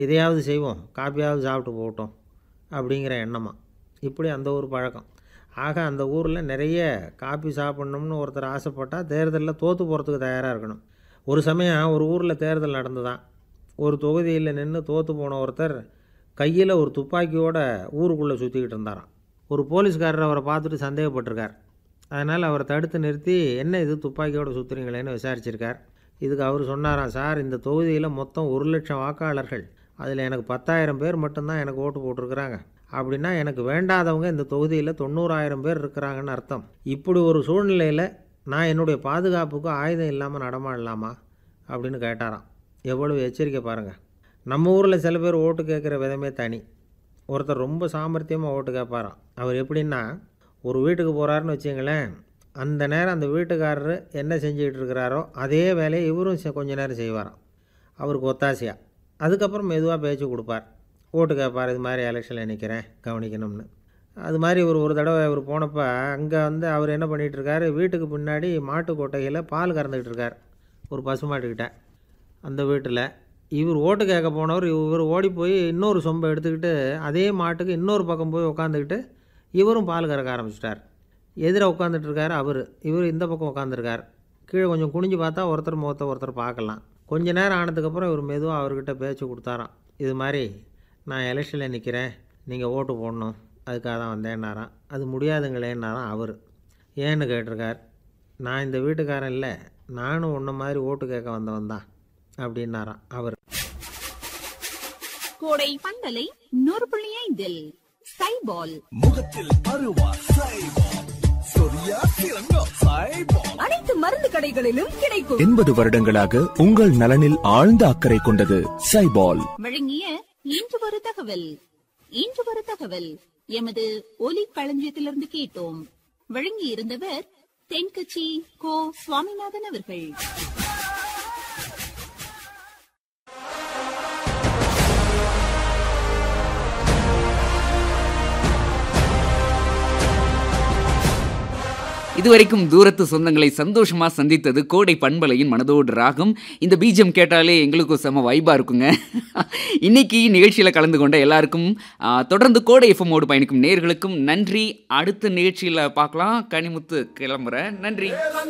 இதையாவது செய்வோம் காப்பியாவது சாப்பிட்டு போகட்டும் அப்படிங்கிற எண்ணமா இப்படி அந்த ஒரு பழக்கம் ஆக அந்த ஊரில் நிறைய காப்பி சாப்பிட்ணும்னு ஒருத்தர் ஆசைப்பட்டால் தேர்தலில் தோற்று போகிறதுக்கு தயாராக இருக்கணும் ஒரு சமயம் ஒரு ஊரில் தேர்தல் நடந்துதான் ஒரு தொகுதியில் நின்று தோற்று போன ஒருத்தர் கையில் ஒரு துப்பாக்கியோட ஊருக்குள்ளே சுற்றிக்கிட்டு இருந்தாராம் ஒரு போலீஸ்காரர் அவரை பார்த்துட்டு சந்தேகப்பட்டிருக்கார் அதனால் அவரை தடுத்து நிறுத்தி என்ன இது துப்பாக்கியோட சுற்றுறீங்களேன்னு விசாரிச்சிருக்கார் இதுக்கு அவர் சொன்னாராம் சார் இந்த தொகுதியில் மொத்தம் ஒரு லட்சம் வாக்காளர்கள் அதில் எனக்கு பத்தாயிரம் பேர் மட்டும்தான் எனக்கு ஓட்டு போட்டிருக்கிறாங்க அப்படின்னா எனக்கு வேண்டாதவங்க இந்த தொகுதியில் தொண்ணூறாயிரம் பேர் இருக்கிறாங்கன்னு அர்த்தம் இப்படி ஒரு சூழ்நிலையில் நான் என்னுடைய பாதுகாப்புக்கு ஆயுதம் இல்லாமல் நடமாடலாமா அப்படின்னு கேட்டாராம் எவ்வளவு எச்சரிக்கை பாருங்கள் நம்ம ஊரில் சில பேர் ஓட்டு கேட்குற விதமே தனி ஒருத்தர் ரொம்ப சாமர்த்தியமாக ஓட்டு கேட்பாராம் அவர் எப்படின்னா ஒரு வீட்டுக்கு போகிறாருன்னு வச்சுங்களேன் அந்த நேரம் அந்த வீட்டுக்காரர் என்ன செஞ்சுக்கிட்டு இருக்கிறாரோ அதே வேலையை இவரும் செ- கொஞ்ச நேரம் செய்வாராம் அவருக்கு ஒத்தாசையாக அதுக்கப்புறம் மெதுவாக பேச்சு கொடுப்பார் ஓட்டு கேட்பார் இது மாதிரி எலெக்ஷனில் நிற்கிறேன் கவனிக்கணும்னு அது மாதிரி ஒரு ஒரு தடவை அவர் போனப்போ அங்கே வந்து அவர் என்ன பண்ணிகிட்டு இருக்காரு வீட்டுக்கு பின்னாடி மாட்டு கொட்டையில் பால் கறந்துக்கிட்டு இருக்கார் ஒரு பசுமாட்டுக்கிட்ட அந்த வீட்டில் இவர் ஓட்டு கேட்க போனவர் இவர் ஓடி போய் இன்னொரு சொம்பை எடுத்துக்கிட்டு அதே மாட்டுக்கு இன்னொரு பக்கம் போய் உட்காந்துக்கிட்டு இவரும் பால் கறக்க ஆரம்பிச்சிட்டார் எதிர உட்காந்துட்டு இருக்காரு அவர் இவர் இந்த பக்கம் உட்காந்துருக்கார் கீழே கொஞ்சம் குனிஞ்சு பார்த்தா ஒருத்தர் முகத்தை ஒருத்தர் பார்க்கலாம் கொஞ்ச நேரம் ஆனதுக்கப்புறம் இவர் மெதுவாக அவர்கிட்ட பேச்சு கொடுத்தாராம் இது மாதிரி நான் எலெக்ஷனில் நிற்கிறேன் நீங்கள் ஓட்டு போடணும் அதுக்காக தான் வந்தேன்னாராம் அது முடியாதுங்களேன்னாராம் அவர் ஏன்னு கேட்டிருக்கார் நான் இந்த வீட்டுக்காரன் இல்லை நானும் உன்ன மாதிரி ஓட்டு கேட்க வந்தவன் தான் அப்படின்னாராம் அவர் கோடை பந்தலை நூறு புள்ளி ஐந்தில் சைபால் முகத்தில் அருவா சைபால் சொரியா திறங்கோ சைபால் அனைத்து மருந்து கடைகளிலும் கிடைக்கும் எண்பது வருடங்களாக உங்கள் நலனில் ஆழ்ந்த அக்கறை கொண்டது சைபால் வழங்கிய இன்று ஒரு தகவல் இன்று ஒரு தகவல் எமது ஒலி களஞ்சியத்திலிருந்து கேட்டோம் வழங்கி இருந்தவர் தென்கட்சி கோ சுவாமிநாதன் அவர்கள் இதுவரைக்கும் தூரத்து சொந்தங்களை சந்தோஷமா சந்தித்தது கோடை பண்பலையின் மனதோடு ராகம் இந்த பீஜம் கேட்டாலே எங்களுக்கும் செம வைபா இருக்குங்க இன்னைக்கு நிகழ்ச்சியில் கலந்து கொண்ட எல்லாருக்கும் ஆ, தொடர்ந்து கோடை எஃப்எம்மோடு பயணிக்கும் நேர்களுக்கும் நன்றி அடுத்த நிகழ்ச்சியில் பார்க்கலாம் கனிமுத்து கிளம்புறேன் நன்றி